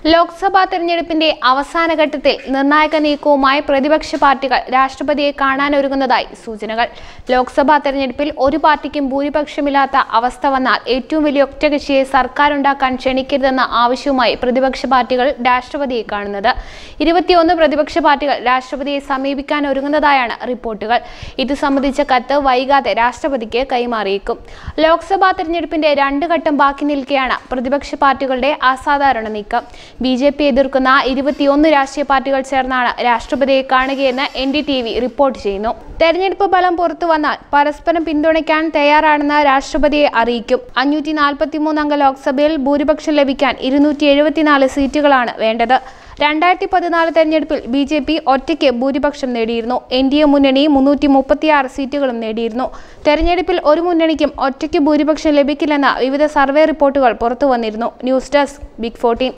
ലോക്സഭാ തെരഞ്ഞെടുപ്പിന്റെ അവസാന ഘട്ടത്തിൽ നിർണായക നീക്കവുമായി പ്രതിപക്ഷ പാർട്ടികൾ രാഷ്ട്രപതിയെ കാണാനൊരുങ്ങുന്നതായി സൂചനകൾ ലോക്സഭാ തെരഞ്ഞെടുപ്പിൽ ഒരു പാർട്ടിക്കും ഭൂരിപക്ഷമില്ലാത്ത അവസ്ഥ വന്നാൽ ഏറ്റവും വലിയ ഒറ്റകക്ഷിയെ സർക്കാരുണ്ടാക്കാൻ ക്ഷണിക്കരുതെന്ന ആവശ്യവുമായി പ്രതിപക്ഷ പാർട്ടികൾ രാഷ്ട്രപതിയെ കാണുന്നത് ഇരുപത്തിയൊന്ന് പ്രതിപക്ഷ പാർട്ടികൾ രാഷ്ട്രപതിയെ സമീപിക്കാൻ ഒരുങ്ങുന്നതായാണ് റിപ്പോർട്ടുകൾ ഇത് സംബന്ധിച്ച കത്ത് വൈകാതെ രാഷ്ട്രപതിക്ക് കൈമാറിയേക്കും ലോക്സഭാ തെരഞ്ഞെടുപ്പിന്റെ രണ്ട് ഘട്ടം ബാക്കി നിൽക്കെയാണ് പ്രതിപക്ഷ പാർട്ടികളുടെ അസാധാരണ നീക്കം ബി ജെ പി എതിർക്കുന്ന ഇരുപത്തിയൊന്ന് രാഷ്ട്രീയ പാർട്ടികൾ ചേർന്നാണ് രാഷ്ട്രപതിയെ കാണുകയെന്ന് N D T V report ചെയ്യുന്നു തെരഞ്ഞെടുപ്പ് ഫലം പുറത്തു വന്നാൽ പരസ്പരം പിന്തുണയ്ക്കാൻ തയ്യാറാണെന്ന് രാഷ്ട്രപതിയെ അറിയിക്കും അഞ്ഞൂറ്റി നാൽപ്പത്തിമൂന്ന് അംഗ ലോക്സഭയിൽ ഭൂരിപക്ഷം ലഭിക്കാൻ ഇരുന്നൂറ്റി എഴുപത്തിനാല് സീറ്റുകളാണ് വേണ്ടത് രണ്ടായിരത്തി പതിനാല് തെരഞ്ഞെടുപ്പിൽ ബി ജെ പി ഒറ്റയ്ക്ക് ഭൂരിപക്ഷം നേടിയിരുന്നു എൻ ഡി എ മുന്നണി മുന്നൂറ്റി മുപ്പത്തിയാറ് സീറ്റുകളും നേടിയിരുന്നു തെരഞ്ഞെടുപ്പിൽ ഒരു മുന്നണിക്കും ഒറ്റയ്ക്ക് ഭൂരിപക്ഷം ലഭിക്കില്ലെന്ന വിവിധ സർവേ റിപ്പോർട്ടുകൾ പുറത്തു വന്നിരുന്നു ന്യൂസ് ഡെസ്ക് ബിഗ് ഫോർട്ടീൻ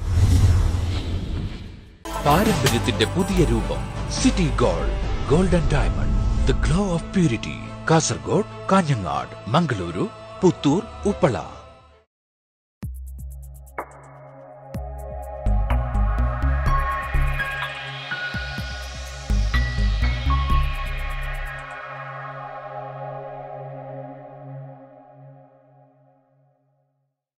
പാരമ്പര്യത്തിന്റെ പുതിയ രൂപം City Gold golden diamond the glow of purity Kasaragod Kanhangad Mangaluru Puttur Uppala